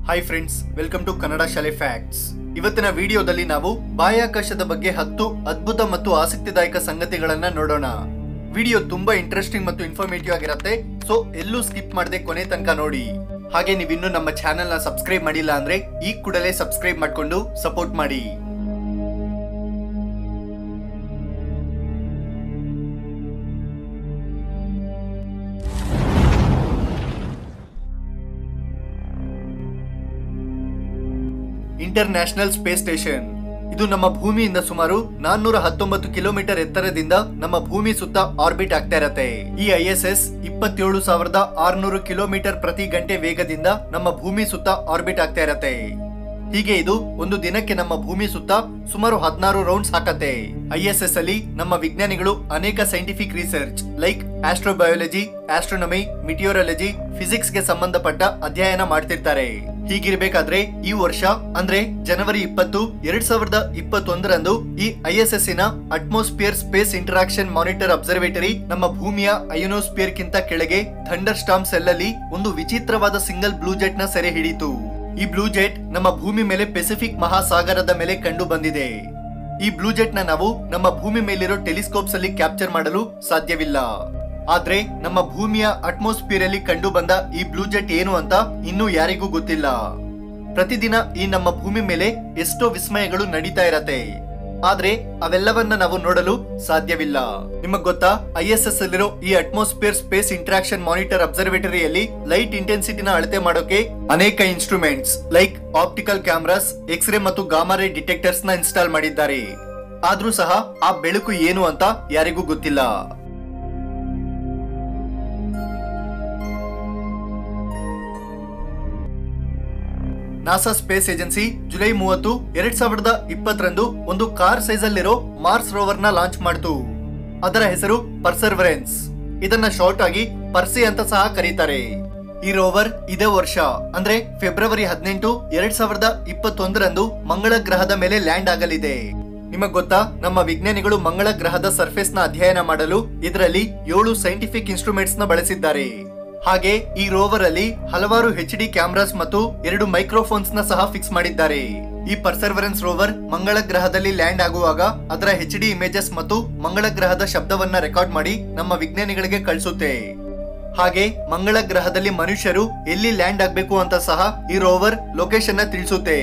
hi friends welcome to Kannada ಶಾಲೆ facts ಇವತ್ತಿನ ವಿಡಿಯೋದಲ್ಲಿ ನಾವು ಬಾಹ್ಯಾಕಾಶದ ಬಗ್ಗೆ ಹತ್ತು ಅದ್ಭುತ ಮತ್ತು ಆಸಕ್ತಿದಾಯಕ ಸಂಗತಿಗಳನ್ನ ನೋಡೋಣ ವಿಡಿಯೋ ತುಂಬಾ ಇಂಟ್ರೆಸ್ಟಿಂಗ್ ಮತ್ತು ಇನ್ಫಾರ್ಮೇಟಿವ್ ಆಗಿರುತ್ತೆ ಸೊ ಎಲ್ಲೂ ಸ್ಕಿಪ್ ಮಾಡದೆ ಕೊನೆ ತನಕ ನೋಡಿ ಹಾಗೆ ನೀವಿನ್ನೂ ನಮ್ಮ ಚಾನೆಲ್ ನ ಸಬ್ಸ್ಕ್ರೈಬ್ ಮಾಡಿಲ್ಲ ಅಂದ್ರೆ ಈ ಕೂಡಲೇ ಸಬ್ಸ್ಕ್ರೈಬ್ ಮಾಡ್ಕೊಂಡು ಸಪೋರ್ಟ್ ಮಾಡಿ ಇಂಟರ್ ನ್ಯಾಷನಲ್ ಸ್ಪೇಸ್ ಸ್ಟೇಷನ್ ಇದು ನಮ್ಮ ಭೂಮಿಯಿಂದ ಸುಮಾರು ನಾನ್ನೂರ ಹತ್ತೊಂಬತ್ತು ಕಿಲೋಮೀಟರ್ ಎತ್ತರದಿಂದ ನಮ್ಮ ಭೂಮಿ ಸುತ್ತ ಆರ್ಬಿಟ್ ಆಗ್ತಾ ಇರತ್ತೆ ಈ ಐ ಎಸ್ ಎಸ್ ಇಪ್ಪತ್ತೇಳು ಸಾವಿರದ ಆರ್ನೂರು ಕಿಲೋಮೀಟರ್ ಪ್ರತಿ ಗಂಟೆ ವೇಗದಿಂದ ನಮ್ಮ ಭೂಮಿ ಸುತ್ತ ಆರ್ಬಿಟ್ ಆಗ್ತಾ ಇರತ್ತೆ ಹೀಗೆ ಇದು ಒಂದು ದಿನಕ್ಕೆ ನಮ್ಮ ಭೂಮಿ ಸುತ್ತ ಸುಮಾರು ಹದಿನಾರು ರೌಂಡ್ಸ್ ಹಾಕತ್ತೆ ಐ ಎಸ್ ಎಸ್ ಅಲ್ಲಿ ನಮ್ಮ ವಿಜ್ಞಾನಿಗಳು ಅನೇಕ scientific research like astrobiology astronomy meteorology physics ಗೆ ಸಂಬಂಧಪಟ್ಟ ಅಧ್ಯಯನ ಮಾಡ್ತಿರ್ತಾರೆ ಹೀಗಿರ್ಬೇಕಾದ್ರೆ ಈ ವರ್ಷ ಅಂದ್ರೆ ಜನವರಿ ಇಪ್ಪತ್ತು ಎರಡ್ ಸಾವಿರದ ಇಪ್ಪತ್ತೊಂದರಂದು ಈ ಐ ಎಸ್ ಎಸ್ ನ atmosphere space interaction monitor observatory ನಮ್ಮ ಭೂಮಿಯ ಅಯೋನೋಸ್ಫಿಯರ್ ಕಿಂತ ಕೆಳಗೆ ಥಂಡರ್ ಸ್ಟಾಮ್ ಸೆಲ್ ಅಲ್ಲಿ ಒಂದು ವಿಚಿತ್ರವಾದ ಸಿಂಗಲ್ ಬ್ಲೂ ಜೆಟ್ ನ ಸೆರೆ ಹಿಡಿತು ಈ ಬ್ಲೂ ಜೆಟ್ ನಮ್ಮ ಭೂಮಿ ಮೇಲೆ ಪೆಸಿಫಿಕ್ ಮಹಾಸಾಗರದ ಮೇಲೆ ಕಂಡು ಬಂದಿದೆ ಈ ಬ್ಲೂ ಜೆಟ್ ನ ನಾವು ನಮ್ಮ ಭೂಮಿ ಮೇಲಿರೋ ಟೆಲಿಸ್ಕೋಪ್ಸ್ ಅಲ್ಲಿ ಕ್ಯಾಪ್ಚರ್ ಮಾಡಲು ಸಾಧ್ಯವಿಲ್ಲ ಆದ್ರೆ ನಮ್ಮ ಭೂಮಿಯ ಅಟ್ಮಾಸ್ಫಿಯರ್ ಅಲ್ಲಿ ಕಂಡು ಬಂದ ಈ ಬ್ಲೂ ಜೆಟ್ ಏನು ಅಂತ ಇನ್ನೂ ಯಾರಿಗೂ ಗೊತ್ತಿಲ್ಲ ಪ್ರತಿದಿನ ಈ ನಮ್ಮ ಭೂಮಿ ಮೇಲೆ ಎಷ್ಟೋ ವಿಸ್ಮಯಗಳು ನಡೀತಾ ಇರತ್ತೆ ಆದ್ರೆ ಅವೆಲ್ಲವನ್ನ ನಾವು ನೋಡಲು ಸಾಧ್ಯವಿಲ್ಲ ನಿಮಗ್ ಗೊತ್ತಾ ಐ ಎಸ್ ಎಸ್ ಅಲ್ಲಿರೋ ಈ ಅಟ್ಮಾಸ್ಫಿಯರ್ ಸ್ಪೇಸ್ ಇಂಟ್ರಾಕ್ಷನ್ ಮಾನಿಟರ್ ಅಬ್ಸರ್ವೇಟರಿಯಲ್ಲಿ ಲೈಟ್ ಇಂಟೆನ್ಸಿಟಿನ ಅಳತೆ ಮಾಡೋಕೆ ಅನೇಕ instruments like optical cameras X-ray ಮತ್ತು ಗಾಮಾರೆ ಡಿಟೆಕ್ಟರ್ಸ್ ನ ಇನ್ಸ್ಟಾಲ್ ಮಾಡಿದ್ದಾರೆ ಆದ್ರೂ ಸಹ ಆ ಬೆಳಕು ಏನು ಅಂತ ಯಾರಿಗೂ ಗೊತ್ತಿಲ್ಲ ನಾಸಾ ಸ್ಪೇಸ್ ಏಜೆನ್ಸಿ ಜುಲೈ ಮೂವತ್ತು ಎರಡ್ ಸಾವಿರದ ಇಪ್ಪತ್ತರಂದು ಒಂದು ಕಾರ್ ಸೈಜ್ ಅಲ್ಲಿರೋ ಮಾರ್ಸ್ ರೋವರ್ ನ ಲಾಂಚ್ ಮಾಡಿತು ಅದರ ಹೆಸರು ಪರ್ಸರ್ವರೆನ್ಸ್ ಇದನ್ನ ಶಾರ್ಟ್ ಆಗಿ ಪರ್ಸಿ ಅಂತ ಸಹ ಕರೀತಾರೆ ಈ ರೋವರ್ ಇದೇ ವರ್ಷ ಅಂದ್ರೆ ಫೆಬ್ರವರಿ ಹದಿನೆಂಟು ಎರಡ್ ಸಾವಿರದ ಇಪ್ಪತ್ತೊಂದರಂದು ಮಂಗಳ ಗ್ರಹದ ಮೇಲೆ ಲ್ಯಾಂಡ್ ಆಗಲಿದೆ ನಿಮಗ್ ಗೊತ್ತಾ ನಮ್ಮ ವಿಜ್ಞಾನಿಗಳು ಮಂಗಳ ಗ್ರಹದ ಸರ್ಫೇಸ್ ನ ಅಧ್ಯಯನ ಮಾಡಲು ಇದರಲ್ಲಿ ಏಳು ಸೈಂಟಿಫಿಕ್ ಇನ್ಸ್ಟ್ರೂಮೆಂಟ್ಸ್ ನ ಬಳಸಿದ್ದಾರೆ ಹಾಗೆ ಈ ರೋವರ್ ಅಲ್ಲಿ ಹಲವಾರು ಎಚ್ ಡಿ ಕ್ಯಾಮ್ರಾಸ್ ಮತ್ತು ಎರಡು ಮೈಕ್ರೋಫೋನ್ಸ್ ನ ಸಹ ಫಿಕ್ಸ್ ಮಾಡಿದ್ದಾರೆ ಈ ಪರ್ಸರ್ವರೆನ್ಸ್ ರೋವರ್ ಮಂಗಳ ಗ್ರಹದಲ್ಲಿ ಲ್ಯಾಂಡ್ ಆಗುವಾಗ ಅದರ ಎಚ್ ಡಿ ಇಮೇಜಸ್ ಮತ್ತು ಮಂಗಳ ಗ್ರಹದ ಶಬ್ದವನ್ನ ರೆಕಾರ್ಡ್ ಮಾಡಿ ನಮ್ಮ ವಿಜ್ಞಾನಿಗಳಿಗೆ ಕಳಿಸುತ್ತೆ ಹಾಗೆ ಮಂಗಳ ಗ್ರಹದಲ್ಲಿ ಮನುಷ್ಯರು ಎಲ್ಲಿ ಲ್ಯಾಂಡ್ ಆಗ್ಬೇಕು ಅಂತ ಸಹ ಈ ರೋವರ್ ಲೊಕೇಶನ್ ನ ತಿಳಿಸುತ್ತೆ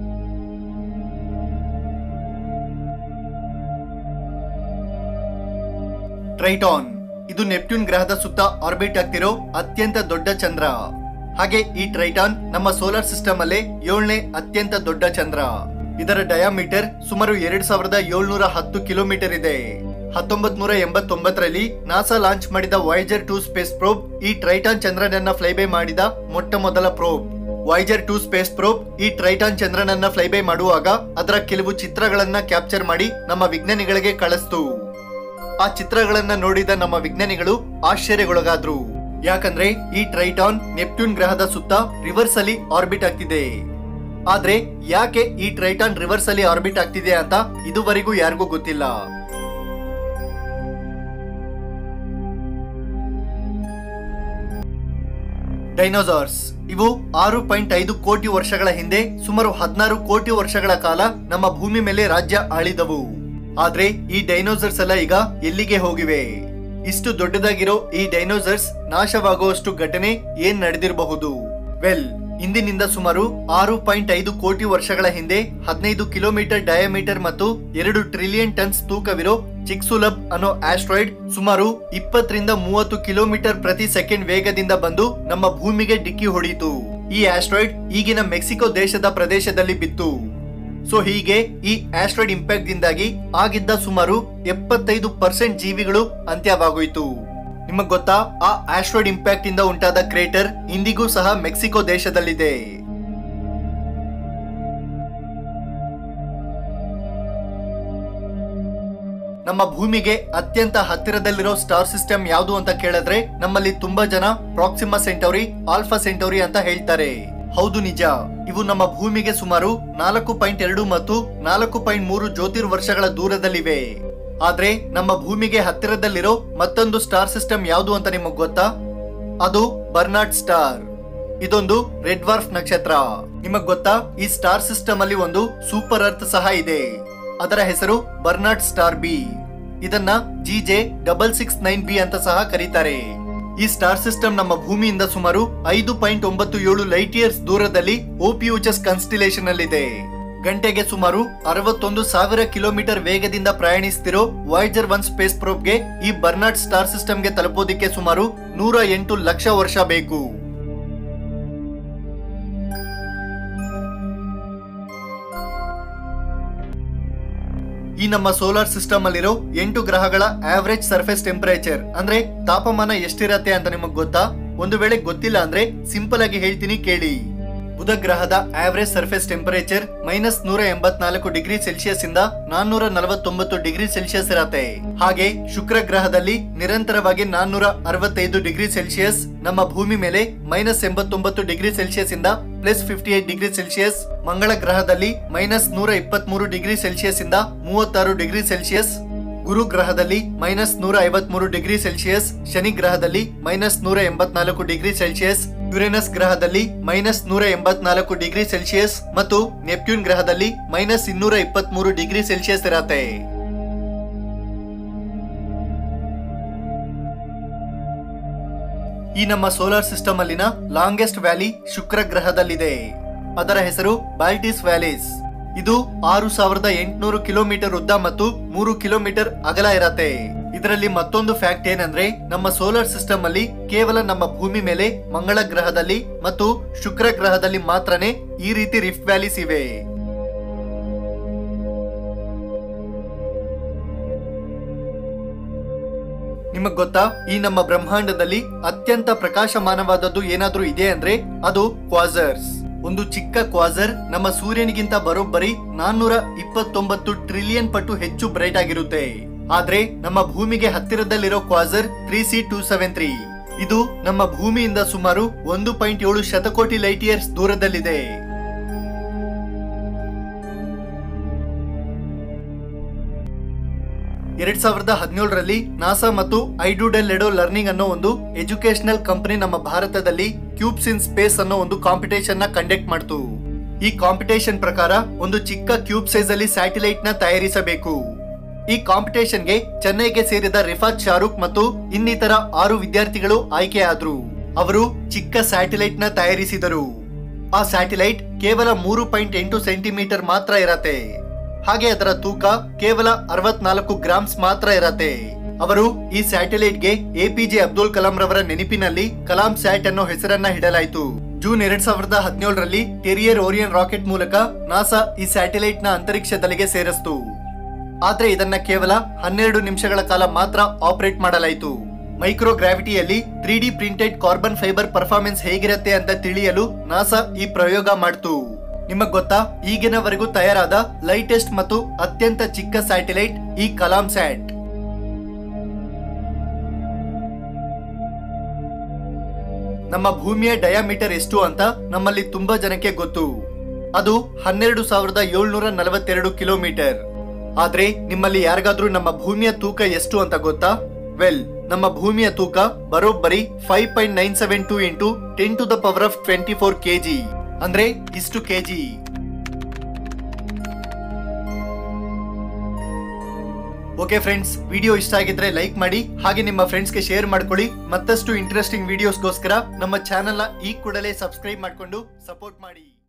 ಟ್ರೈಟಾನ್ ಇದು ನೆಪ್ಟ್ಯೂನ್ ಗ್ರಹದ ಸುತ್ತ ಆರ್ಬಿಟ್ ಆಗ್ತಿರೋ ಅತ್ಯಂತ ದೊಡ್ಡ ಚಂದ್ರ ಹಾಗೆ ಈ ಟ್ರೈಟಾನ್ ನಮ್ಮ ಸೋಲಾರ್ ಸಿಸ್ಟಮ್ ಅಲ್ಲೇ ಏಳನೇ ಅತ್ಯಂತ ದೊಡ್ಡ ಚಂದ್ರ ಇದರ ಡಯಾಮೀಟರ್ ಸುಮಾರು ಎರಡ್ ಸಾವಿರದ ಏಳ್ನೂರ ಹತ್ತು ಕಿಲೋಮೀಟರ್ ಇದೆ ಹತ್ತೊಂಬತ್ ನೂರ ಎಂಬತ್ತೊಂಬತ್ತರಲ್ಲಿ ನಾಸಾ ಲಾಂಚ್ ಮಾಡಿದ ವಾಯ್ಜರ್ ಟೂ ಸ್ಪೇಸ್ ಪ್ರೋಬ್ ಈ ಟ್ರೈಟಾನ್ ಚಂದ್ರನನ್ನ ಫ್ಲೈಬೈ ಮಾಡಿದ ಮೊಟ್ಟ ಮೊದಲ probe Voyager two space probe ಈ ಟ್ರೈಟಾನ್ ಚಂದ್ರನನ್ನ ಫ್ಲೈಬೈ ಮಾಡುವಾಗ ಅದರ ಕೆಲವು ಚಿತ್ರಗಳನ್ನ ಕ್ಯಾಪ್ಚರ್ ಮಾಡಿ ನಮ್ಮ ವಿಜ್ಞಾನಿಗಳಿಗೆ ಕಳಿಸ್ತು ಆ ಚಿತ್ರಗಳನ್ನ ನೋಡಿದ ನಮ್ಮ ವಿಜ್ಞಾನಿಗಳು ಆಶ್ಚರ್ಯಗೊಳಗಾದ್ರು ಯಾಕಂದ್ರೆ ಈ ಟ್ರೈಟಾನ್ ನೆಪ್ಟ್ಯೂನ್ ಗ್ರಹದ ಸುತ್ತ ರಿವರ್ಸ್ ಅಲ್ಲಿ ಆರ್ಬಿಟ್ ಆಗ್ತಿದೆ ಆದ್ರೆ ಯಾಕೆ ಈ ಟ್ರೈಟಾನ್ ರಿವರ್ಸ್ ಅಲ್ಲಿ ಆರ್ಬಿಟ್ ಆಗ್ತಿದೆ ಅಂತ ಇದುವರೆಗೂ ಯಾರಿಗೂ ಗೊತ್ತಿಲ್ಲ ಡೈನೋಸಾರ್ಸ್ ಇವು ಆರು ಪಾಯಿಂಟ್ ಐದು ಕೋಟಿ ವರ್ಷಗಳ ಹಿಂದೆ ಸುಮಾರು ಹದಿನಾರು ಕೋಟಿ ವರ್ಷಗಳ ಕಾಲ ನಮ್ಮ ಭೂಮಿ ಮೇಲೆ ರಾಜ್ಯ ಆಳಿದವು ಆದ್ರೆ ಈ ಡೈನೋಸರ್ಸ್ ಎಲ್ಲ ಈಗ ಎಲ್ಲಿಗೆ ಹೋಗಿವೆ ಇಷ್ಟು ದೊಡ್ಡದಾಗಿರೋ ಈ ಡೈನೋಸರ್ಸ್ ನಾಶವಾಗುವಷ್ಟು ಘಟನೆ ಏನ್ ನಡೆದಿರಬಹುದು ವೆಲ್ ಇಂದಿನಿಂದ ಸುಮಾರು ಆರು ಪಾಯಿಂಟ್ ಐದು ಕೋಟಿ ವರ್ಷಗಳ ಹಿಂದೆ ಹದಿನೈದು ಕಿಲೋಮೀಟರ್ ಡಯಾಮೀಟರ್ ಮತ್ತು ಎರಡು ಟ್ರಿಲಿಯನ್ ಟನ್ಸ್ ತೂಕವಿರೋ ಚಿಕ್ಸುಲಬ್ ಅನ್ನೋ ಆಸ್ಟ್ರಾಯ್ಡ್ ಸುಮಾರು ಇಪ್ಪತ್ತರಿಂದ ಮೂವತ್ತು ಕಿಲೋಮೀಟರ್ ಪ್ರತಿ ಸೆಕೆಂಡ್ ವೇಗದಿಂದ ಬಂದು ನಮ್ಮ ಭೂಮಿಗೆ ಡಿಕ್ಕಿ ಹೊಡೆಯಿತು ಈ ಆಸ್ಟ್ರಾಯ್ಡ್ ಈಗಿನ ಮೆಕ್ಸಿಕೋ ದೇಶದ ಪ್ರದೇಶದಲ್ಲಿ ಬಿತ್ತು ಸೊ ಹೀಗೆ ಈ ಆಸ್ಟ್ರಾಯ್ಡ್ ಇಂಪ್ಯಾಕ್ಟ್ ದಿಂದಾಗಿ ಆಗಿದ್ದ ಸುಮಾರು ಎಪ್ಪತ್ತೈದು ಪರ್ಸೆಂಟ್ ಜೀವಿಗಳು ಅಂತ್ಯವಾಗೋಯ್ತು ನಿಮಗ್ ಗೊತ್ತಾ ಆ ಆಸ್ಟ್ರಾಯ್ಡ್ ಇಂಪ್ಯಾಕ್ಟ್ ಇಂದ ಉಂಟಾದ ಕ್ರೇಟರ್ ಇಂದಿಗೂ ಸಹ ಮೆಕ್ಸಿಕೋ ದೇಶದಲ್ಲಿದೆ ನಮ್ಮ ಭೂಮಿಗೆ ಅತ್ಯಂತ ಹತ್ತಿರದಲ್ಲಿರೋ ಸ್ಟಾರ್ ಸಿಸ್ಟಮ್ ಯಾವುದು ಅಂತ ಕೇಳಿದ್ರೆ ನಮ್ಮಲ್ಲಿ ತುಂಬಾ ಜನ ಪ್ರಾಕ್ಸಿಮಾ ಸೆಂಟೌರಿ ಆಲ್ಫಾ ಸೆಂಟೌರಿ ಅಂತ ಹೇಳ್ತಾರೆ ಹೌದು ನಿಜ ಇವು ನಮ್ಮ ಭೂಮಿಗೆ ಸುಮಾರು ನಾಲ್ಕು ಪಾಯಿಂಟ್ ಎರಡು ಮತ್ತು ನಾಲ್ಕು ಪಾಯಿಂಟ್ ಮೂರು ಜ್ಯೋತಿರ್ವರ್ಷಗಳ ದೂರದಲ್ಲಿವೆ ಆದ್ರೆ ನಮ್ಮ ಭೂಮಿಗೆ ಹತ್ತಿರದಲ್ಲಿರೋ ಮತ್ತೊಂದು ಸ್ಟಾರ್ ಸಿಸ್ಟಮ್ ಯಾವುದು ಅಂತ ನಿಮಗ್ ಗೊತ್ತಾ ಅದು ಬರ್ನಾಡ್ ಸ್ಟಾರ್ ಇದೊಂದು ರೆಡ್ ವಾರ್ಫ್ ನಕ್ಷತ್ರ ನಿಮಗ್ ಗೊತ್ತಾ ಈ ಸ್ಟಾರ್ ಸಿಸ್ಟಮ್ ಅಲ್ಲಿ ಒಂದು ಸೂಪರ್ ಅರ್ತ್ ಸಹ ಇದೆ ಅದರ ಹೆಸರು ಬರ್ನಾರ್ಡ್ ಸ್ಟಾರ್ ಬಿ ಇದನ್ನ G J double six nine B ಅಂತ ಸಹ ಕರೀತಾರೆ ಈ ಸ್ಟಾರ್ ಸಿಸ್ಟಮ್ ನಮ್ಮ ಭೂಮಿಯಿಂದ ಸುಮಾರು ಐದು ಪಾಯಿಂಟ್ ಒಂಬತ್ತು ಏಳು ಲೈಟ್ ಇಯರ್ಸ್ ದೂರದಲ್ಲಿ ಓಪಿಯೂಚಸ್ ಕನ್ಸ್ಟಿಲೇಷನ್ ಅಲ್ಲಿದೆ ಗಂಟೆಗೆ ಸುಮಾರು ಅರವತ್ತೊಂದು ಸಾವಿರ ಕಿಲೋಮೀಟರ್ ವೇಗದಿಂದ ಪ್ರಯಾಣಿಸ್ತಿರೋ ವಾಯ್ಜರ್ ಒನ್ ಸ್ಪೇಸ್ ಪ್ರೋಬ್ಗೆ ಈ ಬರ್ನಾರ್ಡ್ ಸ್ಟಾರ್ ಸಿಸ್ಟಮ್ಗೆ ತಲುಪೋದಿಕ್ಕೆ ಸುಮಾರು ನೂರ ಎಂಟು ಲಕ್ಷ ವರ್ಷ ಬೇಕು ಈ ನಮ್ಮ ಸೋಲಾರ್ ಸಿಸ್ಟಮ್ ಅಲ್ಲಿರೋ ಎಂಟು ಗ್ರಹಗಳ ಆವರೇಜ್ ಸರ್ಫೇಸ್ ಟೆಂಪರೇಚರ್ ಅಂದ್ರೆ ತಾಪಮಾನ ಎಷ್ಟಿರತ್ತೆ ಅಂತ ನಿಮಗ್ ಗೊತ್ತಾ ಒಂದು ವೇಳೆ ಗೊತ್ತಿಲ್ಲ ಅಂದ್ರೆ ಸಿಂಪಲ್ ಆಗಿ ಹೇಳ್ತೀನಿ ಕೇಳಿ ಬುಧ ಗ್ರಹದ ಆವರೇಜ್ ಸರ್ಫೇಸ್ ಟೆಂಪರೇಚರ್ ಮೈನಸ್ ನೂರ ಎಂಬತ್ನಾಲ್ಕು ಡಿಗ್ರಿ ಸೆಲ್ಸಿಯಸ್ ಇಂದ ನಾನ್ನೂರ ನಲವತ್ತೊಂಬತ್ತು ಡಿಗ್ರಿ ಸೆಲ್ಸಿಯಸ್ ಇರತ್ತೆ ಹಾಗೆ ಶುಕ್ರ ಗ್ರಹದಲ್ಲಿ ನಿರಂತರವಾಗಿ ನಾನ್ನೂರ ಅರವತ್ತೈದು ಡಿಗ್ರಿ ಸೆಲ್ಸಿಯಸ್ ನಮ್ಮ ಭೂಮಿ ಮೇಲೆ ಮೈನಸ್ ಎಂಬತ್ತೊಂಬತ್ತು ಡಿಗ್ರಿ ಸೆಲ್ಸಿಯಸ್ ಇಂದ plus fifty eight degree Celsius ಮಂಗಳ ಗ್ರಹದಲ್ಲಿ ಮೈನಸ್ ನೂರ ಇಪ್ಪತ್ಮೂರು ಡಿಗ್ರಿ ಸೆಲ್ಸಿಯಸ್ ಇಂದ ಮೂವತ್ತಾರು ಡಿಗ್ರಿ ಸೆಲ್ಸಿಯಸ್ ಗುರು ಗ್ರಹದಲ್ಲಿ ಮೈನಸ್ ನೂರ ಐವತ್ಮೂರು ಡಿಗ್ರಿ ಸೆಲ್ಸಿಯಸ್ ಶನಿ ಗ್ರಹದಲ್ಲಿ ಮೈನಸ್ ನೂರ ಎಂಬತ್ನಾಲ್ಕು ಡಿಗ್ರಿ ಸೆಲ್ಸಿಯಸ್ ಯುರೇನಸ್ ಗ್ರಹದಲ್ಲಿ ಮೈನಸ್ ನೂರ ಎಂಬತ್ನಾಲ್ಕು ಡಿಗ್ರಿ ಸೆಲ್ಸಿಯಸ್ ಮತ್ತು ನೆಪ್ಟ್ಯೂನ್ ಗ್ರಹದಲ್ಲಿ ಮೈನಸ್ ಇನ್ನೂರ ಇಪ್ಪತ್ಮೂರು ಡಿಗ್ರಿ ಸೆಲ್ಸಿಯಸ್ ಇರತ್ತೆ ಈ ನಮ್ಮ ಸೋಲಾರ್ ಸಿಸ್ಟಮ್ ಅಲ್ಲಿನ ಲಾಂಗೆಸ್ಟ್ ವ್ಯಾಲಿ ಶುಕ್ರ ಗ್ರಹದಲ್ಲಿದೆ ಅದರ ಹೆಸರು ಬಾಲ್ಟಿಸ್ ವ್ಯಾಲೀಸ್ ಇದು ಆರು ಸಾವಿರದ ಎಂಟುನೂರು ಕಿಲೋಮೀಟರ್ ಉದ್ದ ಮತ್ತು ಮೂರು ಕಿಲೋಮೀಟರ್ ಅಗಲ ಇರತ್ತೆ ಇದರಲ್ಲಿ ಮತ್ತೊಂದು ಫ್ಯಾಕ್ಟ್ ಏನಂದ್ರೆ ನಮ್ಮ ಸೋಲಾರ್ ಸಿಸ್ಟಮ್ ಅಲ್ಲಿ ಕೇವಲ ನಮ್ಮ ಭೂಮಿ ಮೇಲೆ ಮಂಗಳ ಗ್ರಹದಲ್ಲಿ ಮತ್ತು ಶುಕ್ರ ಗ್ರಹದಲ್ಲಿ ಮಾತ್ರನೇ ಈ ರೀತಿ ರಿಫ್ಟ್ ವ್ಯಾಲೀಸ್ ಇವೆ ನಿಮಗ್ ಗೊತ್ತಾ ಈ ನಮ್ಮ ಬ್ರಹ್ಮಾಂಡದಲ್ಲಿ ಅತ್ಯಂತ ಪ್ರಕಾಶಮಾನವಾದದ್ದು ಏನಾದ್ರೂ ಇದೆ ಅಂದ್ರೆ ಅದು ಕ್ವಾಸರ್ಸ್ ಒಂದು ಚಿಕ್ಕ ಕ್ವಾಸರ್ ನಮ್ಮ ಸೂರ್ಯನಿಗಿಂತ ಬರೋಬ್ಬರಿ ನಾನ್ನೂರ ಇಪ್ಪತ್ತೊಂಬತ್ತು ಟ್ರಿಲಿಯನ್ ಪಟ್ಟು ಹೆಚ್ಚು ಬ್ರೈಟ್ ಆಗಿರುತ್ತೆ ಆದ್ರೆ ನಮ್ಮ ಭೂಮಿಗೆ ಹತ್ತಿರದಲ್ಲಿರೋ quasar three C two seven three ಇದು ನಮ್ಮ ಭೂಮಿಯಿಂದ ಸುಮಾರು ಒಂದು ಪಾಯಿಂಟ್ ಏಳು ಶತಕೋಟಿ ಲೈಟ್ ಇಯರ್ಸ್ ದೂರದಲ್ಲಿದೆ ಎರಡ್ ಸಾವಿರದ ಹದಿನೇಳರಲ್ಲಿ ನಾಸಾ ಮತ್ತು ಐಡೂಡೆಲ್ ಎಡೋ ಲರ್ನಿಂಗ್ ಅನ್ನೋ ಒಂದು ಎಜುಕೇಶನಲ್ ಕಂಪನಿ ನಮ್ಮ ಭಾರತದಲ್ಲಿ ಕ್ಯೂಬ್ಸ್ ಇನ್ ಸ್ಪೇಸ್ ಅನ್ನೋ ಒಂದು ಕಾಂಪಿಟೇಷನ್ ನ ಕಂಡಕ್ಟ್ ಮಾಡ್ತು ಈ ಕಾಂಪಿಟೇಷನ್ ಪ್ರಕಾರ ಒಂದು ಚಿಕ್ಕ ಕ್ಯೂಬ್ ಸೈಜ್ ಅಲ್ಲಿ ಸ್ಯಾಟಿಲೈಟ್ ನ ತಯಾರಿಸಬೇಕು ಈ ಕಾಂಪಿಟೇಷನ್ಗೆ ಚೆನ್ನೈಗೆ ಸೇರಿದ ರಿಫಾತ್ ಶಾರೂಕ್ ಮತ್ತು ಇನ್ನಿತರ ಆರು ವಿದ್ಯಾರ್ಥಿಗಳು ಆಯ್ಕೆಯಾದ್ರು ಅವರು ಚಿಕ್ಕ ಸ್ಯಾಟಿಲೈಟ್ ನ ತಯಾರಿಸಿದರು ಆ ಸ್ಯಾಟಿಲೈಟ್ ಕೇವಲ ಮೂರು ಪಾಯಿಂಟ್ ಎಂಟು ಸೆಂಟಿಮೀಟರ್ ಮಾತ್ರ ಇರತ್ತೆ ಹಾಗೆ ಅದರ ತೂಕ ಕೇವಲ ಅರವತ್ನಾಲ್ಕು ಗ್ರಾಮ್ಸ್ ಮಾತ್ರ ಇರತ್ತೆ ಅವರು ಈ ಸ್ಯಾಟಲೈಟ್ ಗೆ ಎಪಿಜೆ ಅಬ್ದುಲ್ ಕಲಾಂ ರವರ ನೆನಪಿನಲ್ಲಿ ಕಲಾಂ ಸ್ಯಾಟ್ ಅನ್ನೋ ಹೆಸರನ್ನ ಇಡಲಾಯಿತು ಜೂನ್ ಎರಡ್ ಸಾವಿರದ ಹದಿನೇಳರಲ್ಲಿ ಟೆರಿಯರ್ ಓರಿಯನ್ ರಾಕೆಟ್ ಮೂಲಕ ನಾಸಾ ಈ ಸ್ಯಾಟಲೈಟ್ ನ ಅಂತರಿಕ್ಷದಲ್ಲಿಗೆ ಸೇರಿಸ್ತು ಆದ್ರೆ ಇದನ್ನ ಕೇವಲ ಹನ್ನೆರಡು ನಿಮಿಷಗಳ ಕಾಲ ಮಾತ್ರ ಆಪರೇಟ್ ಮಾಡಲಾಯಿತು ಮೈಕ್ರೋ ಗ್ರಾವಿಟಿಯಲ್ಲಿ three D printed carbon fibre performance ಹೇಗಿರುತ್ತೆ ಅಂತ ತಿಳಿಯಲು ನಾಸಾ ಈ ಪ್ರಯೋಗ ಮಾಡ್ತು ನಿಮಗ್ ಗೊತ್ತಾ ಈಗಿನವರೆಗೂ ತಯಾರಾದ ಲೈಟೆಸ್ಟ್ ಮತ್ತು ಅತ್ಯಂತ ಚಿಕ್ಕ ಸ್ಯಾಟಲೈಟ್ ಈ ಕಲಾಂ ಸ್ಯಾಟ್ ನಮ್ಮ ಭೂಮಿಯ ಡಯಾಮೀಟರ್ ಎಷ್ಟು ಅಂತ ನಮ್ಮಲ್ಲಿ ತುಂಬಾ ಜನಕ್ಕೆ ಗೊತ್ತು ಅದು ಹನ್ನೆರಡು ಸಾವಿರದ ಏಳ್ನೂರ ನಲವತ್ತೆರಡು ಕಿಲೋಮೀಟರ್ ಆದ್ರೆ ನಿಮ್ಮಲ್ಲಿ ಯಾರಿಗಾದ್ರೂ ನಮ್ಮ ಭೂಮಿಯ ತೂಕ ಎಷ್ಟು ಅಂತ ಗೊತ್ತಾ ವೆಲ್ ನಮ್ಮ ಭೂಮಿಯ ತೂಕ ಬರೋಬ್ಬರಿ five point nine seven two into ten to the power of twenty four KG ಅಂದ್ರೆ ಇಷ್ಟು ಕೆಜಿ ಓಕೆ ಫ್ರೆಂಡ್ಸ್ ವಿಡಿಯೋ ಇಷ್ಟ ಆಗಿದ್ರೆ ಲೈಕ್ ಮಾಡಿ ಹಾಗೆ ನಿಮ್ಮ ಫ್ರೆಂಡ್ಸ್ಗೆ ಶೇರ್ ಮಾಡ್ಕೊಳ್ಳಿ ಮತ್ತಷ್ಟು ಇಂಟ್ರೆಸ್ಟಿಂಗ್ ವಿಡಿಯೋಸ್ಗೋಸ್ಕರ ನಮ್ಮ ಚಾನೆಲ್ನ ಈ ಕೂಡಲೇ ಸಬ್ಸ್ಕ್ರೈಬ್ ಮಾಡಿಕೊಂಡು ಸಪೋರ್ಟ್ ಮಾಡಿ